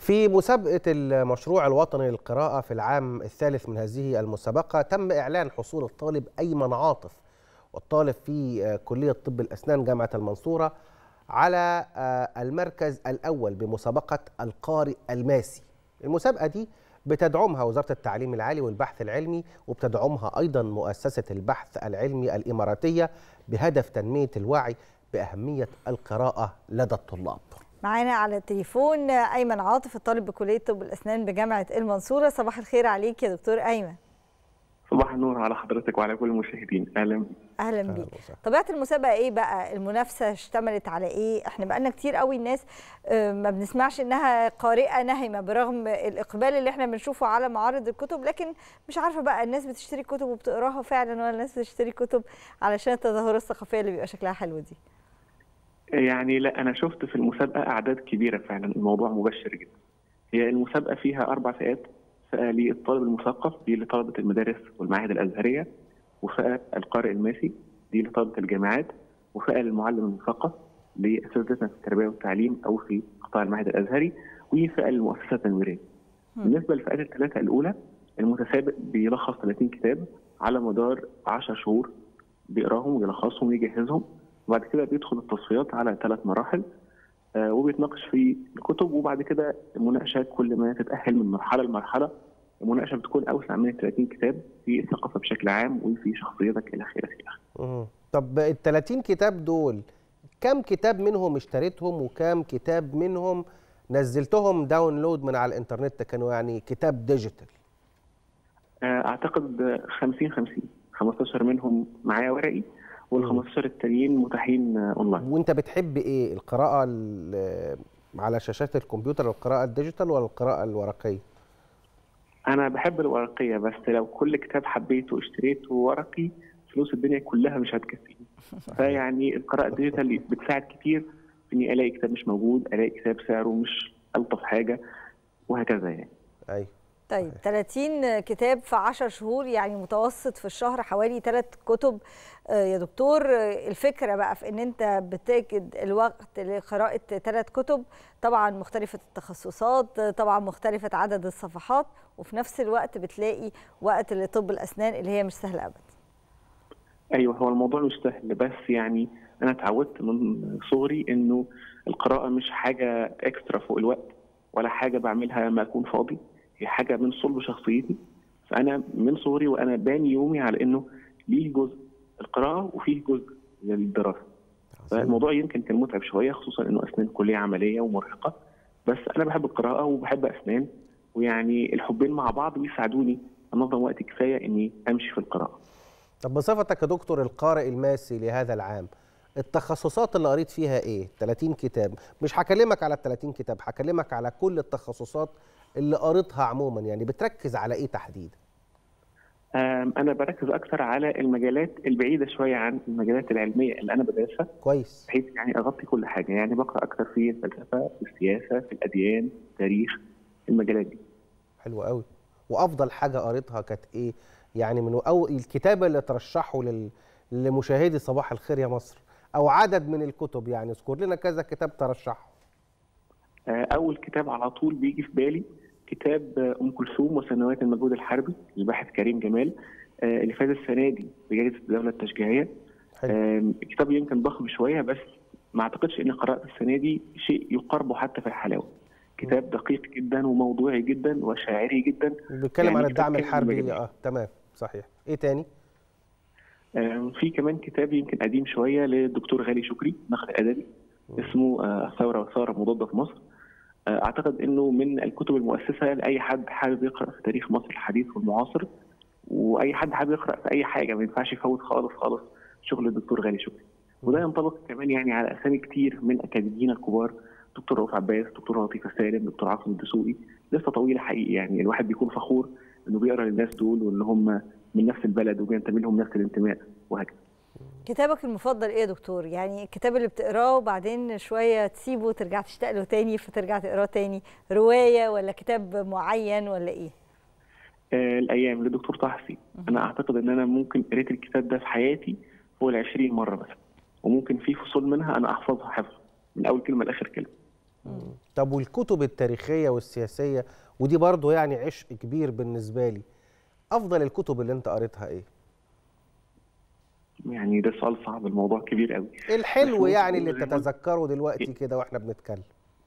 في مسابقة المشروع الوطني للقراءة في العام الثالث من هذه المسابقة تم إعلان حصول الطالب أيمن عاطف والطالب في كلية طب الأسنان جامعة المنصورة على المركز الأول بمسابقة القارئ الماسي المسابقة دي بتدعمها وزارة التعليم العالي والبحث العلمي وبتدعمها أيضا مؤسسة البحث العلمي الإماراتية بهدف تنمية الوعي بأهمية القراءة لدى الطلاب معانا على التليفون ايمن عاطف الطالب بكليه طب الاسنان بجامعه المنصوره صباح الخير عليك يا دكتور ايمن صباح النور على حضرتك وعلى كل المشاهدين اهلا بيك اهلا بيك طبيعه المسابقه ايه بقى المنافسه اشتملت على ايه احنا بقالنا كتير قوي الناس ما بنسمعش انها قارئه نهمه برغم الاقبال اللي احنا بنشوفه على معارض الكتب لكن مش عارفه بقى الناس بتشتري كتب وبتقراها فعلا ولا الناس بتشتري كتب علشان التظاهره الثقافيه اللي بيبقى شكلها حلو دي يعني لا انا شفت في المسابقه اعداد كبيره فعلا الموضوع مبشر جدا هي المسابقه فيها اربع فئات فئه للطالب المثقف دي لطلبه المدارس والمعاهد الازهريه وفئه القارئ الماسي دي لطلبه الجامعات وفئه للمعلم المثقف لاساتذتنا في التربيه والتعليم او في قطاع المعهد الازهري وفئه للمؤسسات التنويريه. بالنسبه للفئات الثلاثه الاولى المتسابق بيلخص 30 كتاب على مدار 10 شهور بيقراهم ويلخصهم ويجهزهم وبعد كده بيدخل التصفيات على ثلاث مراحل آه وبيتناقش في الكتب وبعد كده مناقشه كل ما تتاهل من مرحله لمرحله المناقشه بتكون اوسع من 30 كتاب في الثقافه بشكل عام وفي شخصيتك الى اخره الى اخره. طب ال 30 كتاب دول كم كتاب منهم اشتريتهم وكم كتاب منهم نزلتهم داونلود من على الانترنت كانوا يعني كتاب ديجيتال؟ آه اعتقد 50 50 15 منهم معايا ورقي وال 15 التانيين متاحين اونلاين وانت بتحب ايه القراءه على شاشات الكمبيوتر القراءه الديجيتال ولا القراءه الورقيه انا بحب الورقيه بس لو كل كتاب حبيته واشتريته ورقي فلوس الدنيا كلها مش هتكفيني فيعني القراءه الديجيتال بتساعد كتير اني الاقي كتاب مش موجود الاقي كتاب سعره مش الطف حاجه وهكذا يعني ايوه طيب 30 كتاب في 10 شهور يعني متوسط في الشهر حوالي 3 كتب يا دكتور الفكره بقى في ان انت بتجد الوقت لقراءه ثلاث كتب طبعا مختلفه التخصصات طبعا مختلفه عدد الصفحات وفي نفس الوقت بتلاقي وقت لطب الاسنان اللي هي مش سهله ابدا ايوه هو الموضوع مش سهل بس يعني انا اتعودت من صغري انه القراءه مش حاجه اكسترا فوق الوقت ولا حاجه بعملها لما اكون فاضي هي حاجه من صلب شخصيتي فانا من صغري وانا باني يومي على انه ليه جزء القراءه وفيه جزء للدراسه فالموضوع يمكن كان متعب شويه خصوصا انه اسنان كليه عمليه ومرهقه بس انا بحب القراءه وبحب اسنان ويعني الحبين مع بعض بيساعدوني انظم وقت كفايه اني امشي في القراءه. طب بصفتك يا دكتور القارئ الماسي لهذا العام التخصصات اللي قريت فيها ايه؟ 30 كتاب، مش هكلمك على ال 30 كتاب، هكلمك على كل التخصصات اللي قريتها عموما يعني بتركز على ايه تحديدا؟ انا بركز اكثر على المجالات البعيده شويه عن المجالات العلميه اللي انا بدرسها كويس بحيث يعني اغطي كل حاجه يعني بقرا اكثر في الفلسفه في السياسه في الاديان في التاريخ المجالات دي حلو قوي وافضل حاجه قريتها كانت ايه يعني من أو الكتاب اللي ترشحه لل... لمشاهدي صباح الخير يا مصر او عدد من الكتب يعني اذكر لنا كذا كتاب ترشحه اول كتاب على طول بيجي في بالي كتاب ام كلثوم وسنوات المجهود الحربي للباحث كريم جمال اللي فاز السنه دي بجائزه الدوله التشجيعيه الكتاب يمكن ضخم شويه بس ما اعتقدش اني قرات السنه دي شيء يقاربه حتى في الحلاوه كتاب دقيق جدا وموضوعي جدا وشاعري جدا بيتكلم يعني عن الدعم الحربي اه تمام صحيح ايه تاني في كمان كتاب يمكن قديم شويه للدكتور غالي شكري نقد ادبي اسمه الثوره والثوره مضاده في مصر اعتقد انه من الكتب المؤسسه لاي حد حابب يقرا في تاريخ مصر الحديث والمعاصر واي حد حابب يقرا في اي حاجه ما ينفعش يفوت خالص خالص شغل الدكتور غالي شكري وده ينطبق كمان يعني على اسامي كتير من اكاديميين الكبار دكتور رؤوف عباس دكتور لطيفه سالم دكتور عاصم الدسوقي لسه طويله حقيقي يعني الواحد بيكون فخور انه بيقرا للناس دول وان هم من نفس البلد وبينتمي لهم نفس الانتماء وهكذا كتابك المفضل ايه يا دكتور؟ يعني الكتاب اللي بتقراه وبعدين شويه تسيبه وترجع تشتاق له تاني فترجع تقراه تاني، روايه ولا كتاب معين ولا ايه؟ آه الايام لدكتور طه حسين، انا اعتقد ان انا ممكن قريت الكتاب ده في حياتي فوق ال 20 مره مثلا، وممكن في فصول منها انا احفظها حفظ من اول كلمه لاخر كلمه. طب والكتب التاريخيه والسياسيه ودي برضه يعني عشق كبير بالنسبه لي افضل الكتب اللي انت قريتها ايه يعني ده سؤال صعب الموضوع كبير قوي الحلو بس يعني اللي ممكن زي ما قلت- تتذكره دلوقتي كده واحنا بنتكلم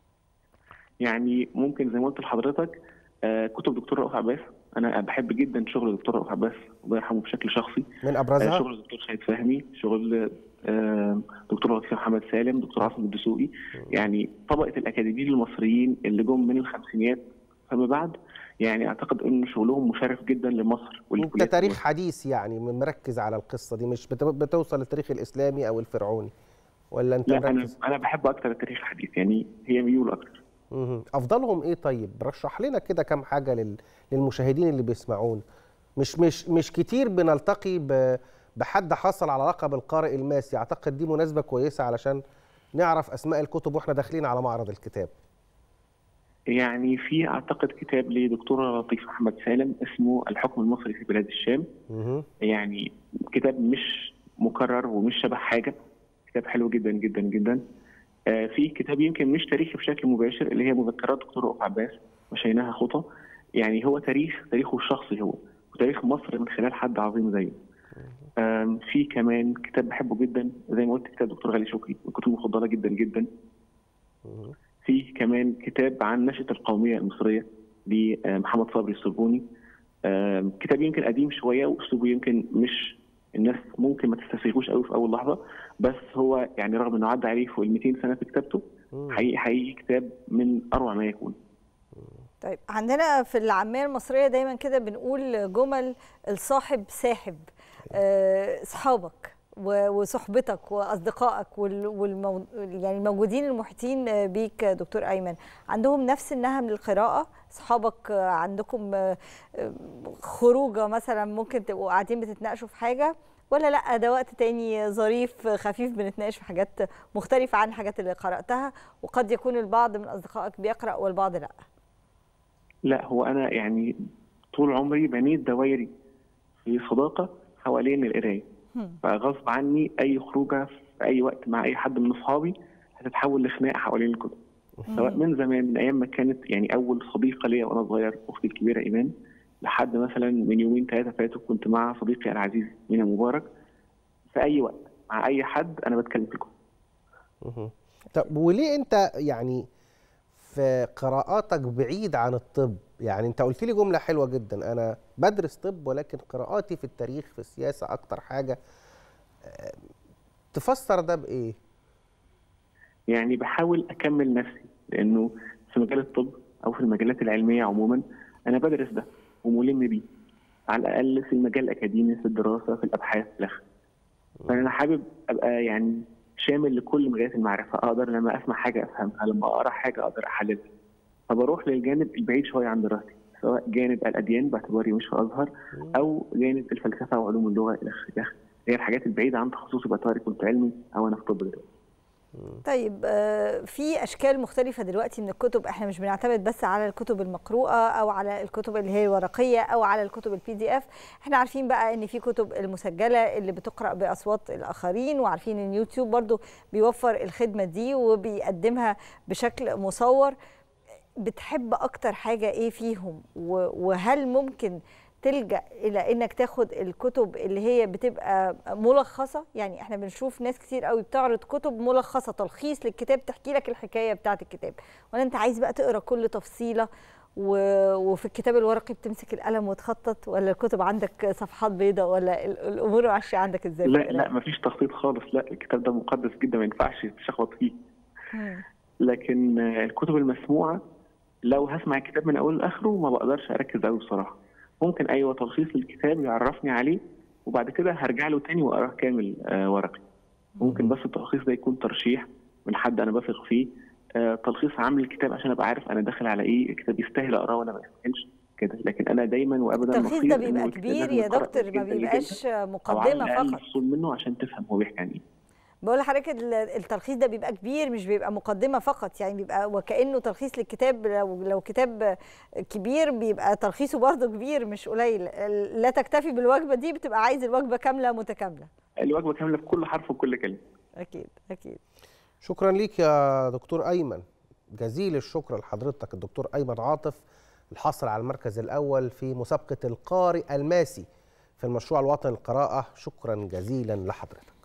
يعني ممكن زي ما قلت لحضرتك آه، كتب دكتور رؤوف عباس انا بحب جدا شغل دكتور رؤوف عباس الله يرحمه بشكل شخصي من آه، ابرزها شغل الدكتور سيد فهمي شغل آه، دكتور لطفي محمد سالم دكتور عاصم الدسوقي يعني طبقه الاكاديميين المصريين اللي جم من الخمسينات فما بعد يعني اعتقد ان شغلهم مشرف جدا لمصر انت والكليات تاريخ حديث يعني مركز على القصه دي مش بت- بتوصل للتاريخ الاسلامي او الفرعوني ولا انت لا انا مركز انا بحب اكتر التاريخ الحديث يعني هي ميول اكتر مهم. افضلهم ايه طيب رشح لنا كده كام حاجه لل... للمشاهدين اللي بيسمعونا مش مش مش كتير بنلتقي ب... بحد حصل على لقب القارئ الماسي اعتقد دي مناسبه كويسه علشان نعرف اسماء الكتب واحنا داخلين على معرض الكتاب يعني في اعتقد كتاب لدكتوره لطيف محمد سالم اسمه الحكم المصري في بلاد الشام مهم. يعني كتاب مش مكرر ومش شبه حاجه كتاب حلو جدا جدا جدا آه، في كتاب يمكن مش تاريخي بشكل مباشر اللي هي مذكرات دكتور رؤوف عباس مشيناها خطى يعني هو تاريخ تاريخه الشخصي هو وتاريخ مصر من خلال حد عظيم زيه آم، في كمان كتاب بحبه جدا زي ما قلت كتاب دكتور غالي شكري الكتب مفضله جدا جدا مهم. في كمان كتاب عن نشأة القومية المصرية لمحمد صبري الصربوني آم، كتاب يمكن قديم شوية وأسلوبه يمكن مش الناس ممكن ما تستسيغوش قوي في أول لحظة بس هو يعني رغم إنه عدى عليه فوق ال 200 سنة في كتابته مم. حقيقي حقيقي كتاب من أروع ما يكون طيب عندنا في العاميه المصريه دايما كده بنقول جمل الصاحب ساحب آه، اصحابك و- وصحبتك واصدقائك وال- والمو... يعني الموجودين المحيطين آه، بيك آه، دكتور ايمن عندهم نفس النهم للقراءه اصحابك آه، عندكم آه، آه، خروجه مثلا ممكن تبقوا قاعدين بتتناقشوا في حاجه ولا لا ده وقت تاني ظريف آه، خفيف بنتناقش في حاجات مختلفه عن الحاجات اللي قراتها وقد يكون البعض من اصدقائك بيقرا والبعض لا لا هو أنا يعني طول عمري بنيت دوايري في صداقة حوالين القراية هم. فغصب عني أي خروجة في أي وقت مع أي حد من أصحابي هتتحول لخناقة حوالين الكتب سواء من زمان من ايام ما كانت يعني اول صديقه ليا وانا صغير اختي الكبيره ايمان لحد مثلا من يومين ثلاثه فاتوا كنت مع صديقي العزيز مينا مبارك في اي وقت مع اي حد انا بتكلم في الكتب مهم. طب وليه انت يعني في قراءاتك بعيد عن الطب يعني انت قلت لي جمله حلوه جدا انا بدرس طب ولكن قراءاتي في التاريخ في السياسه اكتر حاجه آه، تفسر ده بايه يعني بحاول اكمل نفسي لانه في مجال الطب او في المجالات العلميه عموما انا بدرس ده وملم بيه على الاقل في المجال الاكاديمي في الدراسه في الابحاث في الاخر فانا حابب ابقى يعني شامل لكل مجالات المعرفه اقدر لما اسمع حاجه افهمها لما اقرا حاجه اقدر احللها فبروح للجانب البعيد شويه عن دراستي سواء جانب الاديان باعتباري مش في ازهر او جانب الفلسفه وعلوم اللغه الى اخره إلى آخره. هي الحاجات البعيده عن تخصصي باعتباري كنت علمي او انا في طب دلوقتي طيب آه، في اشكال مختلفه دلوقتي من الكتب احنا مش بنعتمد بس على الكتب المقروءه او على الكتب اللي هي الورقيه او على الكتب البي دي اف احنا عارفين بقى ان في كتب المسجله اللي بتقرا باصوات الاخرين وعارفين ان يوتيوب برضو بيوفر الخدمه دي وبيقدمها بشكل مصور بتحب اكتر حاجه ايه فيهم و- وهل ممكن تلجا الى انك تاخد الكتب اللي هي بتبقى ملخصه يعني احنا بنشوف ناس كتير قوي بتعرض كتب ملخصه تلخيص للكتاب تحكي لك الحكايه بتاعه الكتاب ولا انت عايز بقى تقرا كل تفصيله و... وفي الكتاب الورقي بتمسك القلم وتخطط ولا الكتب عندك صفحات بيضاء ولا ال- الامور ماشيه عندك ازاي في لا القراية؟ لا مفيش تخطيط خالص لا الكتاب ده مقدس جدا ما ينفعش تشخبط فيه مم. لكن آه، الكتب المسموعه لو هسمع الكتاب من اوله لاخره ما بقدرش اركز قوي بصراحه ممكن ايوه تلخيص للكتاب يعرفني عليه وبعد كده هرجع له تاني واقراه كامل آه ورقي ممكن بس التلخيص ده يكون ترشيح من حد انا بثق فيه آه تلخيص عامل الكتاب عشان ابقى عارف انا داخل على ايه الكتاب يستاهل اقراه ولا ما يستاهلش كده لكن انا دايما وابدا التلخيص مصير ده إنه بيبقى الكتاب كبير لازم يا يتقرأ دكتور كويس ما جداً جداً. بيبقاش او على مقدمه الاقل فقط فصول منه عشان تفهم هو بيحكي عن ايه بقول لحضرتك ال- التلخيص ده بيبقى كبير مش بيبقى مقدمه فقط يعني بيبقى وكانه تلخيص للكتاب لو لو كتاب كبير بيبقى تلخيصه برضه كبير مش قليل لا تكتفي بالوجبه دي بتبقى عايز الوجبه كامله متكامله الوجبه كامله في كل حرف وكل كلمه اكيد اكيد شكرا ليك يا دكتور ايمن جزيل الشكر لحضرتك الدكتور ايمن عاطف الحاصل على المركز الاول في مسابقه القارئ الماسي في المشروع الوطني للقراءه شكرا جزيلا لحضرتك